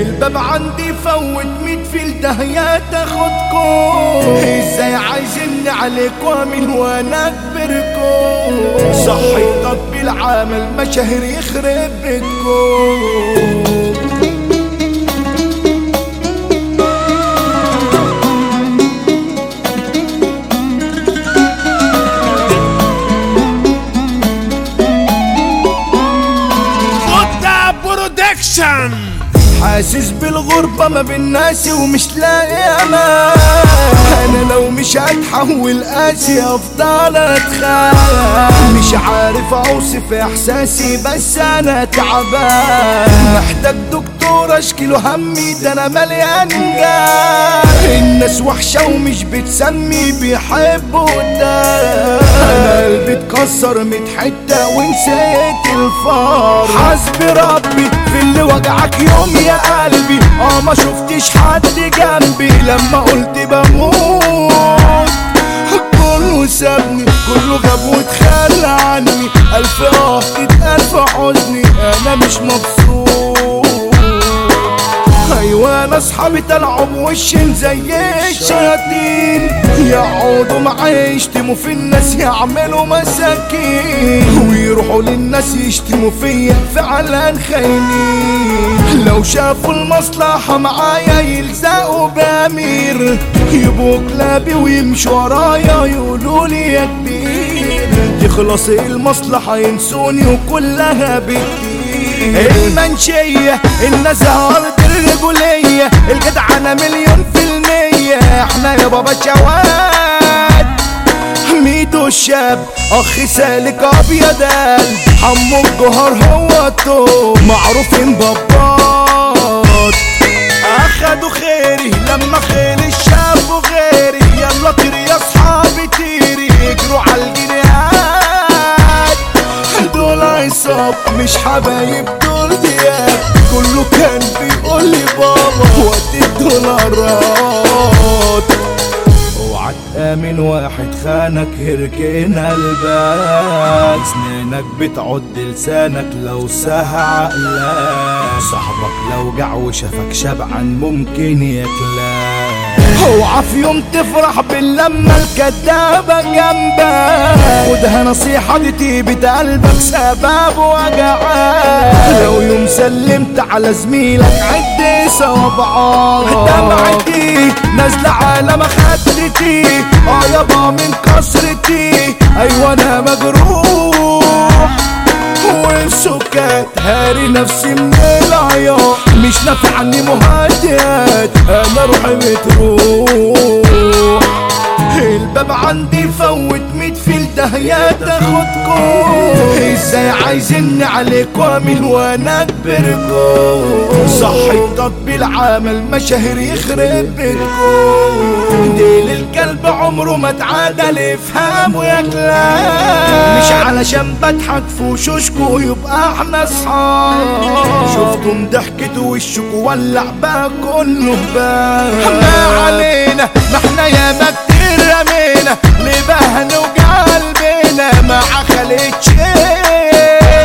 الباب عندي فوت ميت في الدهية تاخدكم ازاي عايزيني عليك وامن وانا اكبركم صحي تطبيل عامل مشاهير يخرب بيتكم بودا برودكشن حاسس بالغربة ما بين ناسي ومش لاقي امان انا لو مش هتحول قاسي افضل اتخان مش عارف اوصف احساسي بس انا تعبان محتاج دكتور اشكله همي ده انا مليان جاه الناس وحشة ومش بتسمي بيحبوا ده انا قلبي اتكسر ميت حتة ونسيت الفار حسبي ربي في اللي وجعك يوم يا قلبي اه ما شفتش حد جنبي لما قلت بموت كله سابني كله غاب واتخلى عني ألف اه ألف حزني أنا مش مبسوط ايوه انا اصحابي طلعوا بوشين زي الشياطين يقعدوا معايا يشتموا في الناس يعملوا مساكين ويروحوا للناس يشتموا فيا فعلا خاينين لو شافوا المصلحة معايا يلزقوا بامير يبقوا كلابي ويمشوا ورايا يقولوا لي يا كبير تخلص المصلحة ينسوني وكلها بكتير المنشية النزهة أرض الرجولية الجدعنة مليون في المية احنا يا بابا شواد ميدو الشاب اخ سالك ابيض قلب حمو الجوهر هو التوب معروفين بابات اخدوا خيري لما خيل الشاب وغيري يلا طير يا اصحابي طيري اجروا على الجنيهات دول عصاب مش حبايب دول دياب كله كان بيقول لي بابا وقت الدولارات اوعى تآمن واحد خانك هركن قلبك سنانك بتعد لسانك لو سهى عقلك صاحبك لو جع وشافك شبعان ممكن ياكلك اوعى في يوم تفرح باللمة الكدابة جنبك خدها نصيحة دي طيبة قلبك سبب وجعان لو يوم سلمت على زميلك عد صوابعك دمعتي نازلة على مخدتي اه يابا من كسرتي ايوه انا مجروح والسكات هاري نفسي من العياط مش نافعني مهدئات انا روحي بتروح الباب عندي فوت ميت في الدهية تاخدكم ازاي عايزيني عليك وامن وانا اكبركم صحي تطبيل عامل مشاهير يخرب بيتكم ديل الكلب عمره ما اتعادل افهموا يا كلاب مش علشان بضحك في وشوشكوا يبقى احنا اصحاب شفتم ضحكة وشكوا ولع بقى كله بقى ما علينا ما احنا ياما كتير رمينا لبهن وجع قلبنا مع خليتشين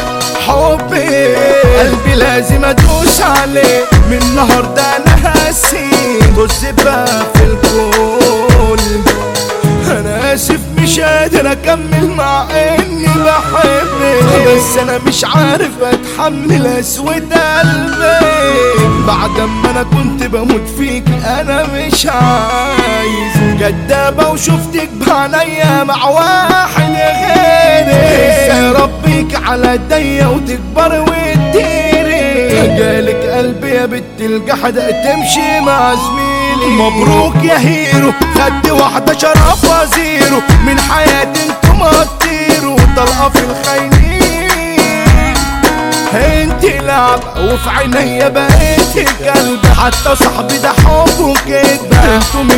حبي قلبي لازم ادوس عليه من النهارده انا هسيب بقى في الكون انا اسف مش قادر اكمل مع اني بحبك بس انا مش عارف اتحمل اسود قلبي بعد ما انا كنت بموت فيك انا مش عايز كدابة وشفتك بعينيا مع واحد غيري ازاي ربيك على ايديا وتكبر وتديري جالك قلبي يا بنت الجحدة تمشي مع زميلي مبروك يا هيرو خدت واحدة شرف وزيرو من حياتي انتم هتطيروا طلقة في الخاينين انت لعبة وفي عينيا بقيت كلب حتى صاحبي ده حب وكدبة انتوا مش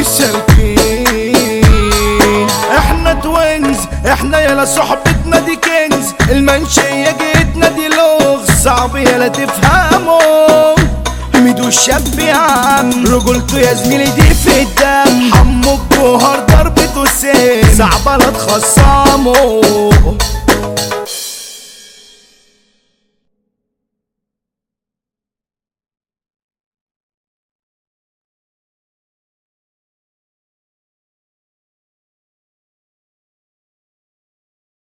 سالكين احنا توينز احنا يلا صحبتنا دي كنز المنشية جيتنا دي لغز صعب يلا تفهموا ميدو الشاب يا عم رجولته يا زميلي دي في الدم حمو الجوهر ضربته سين صعبة لا تخصمه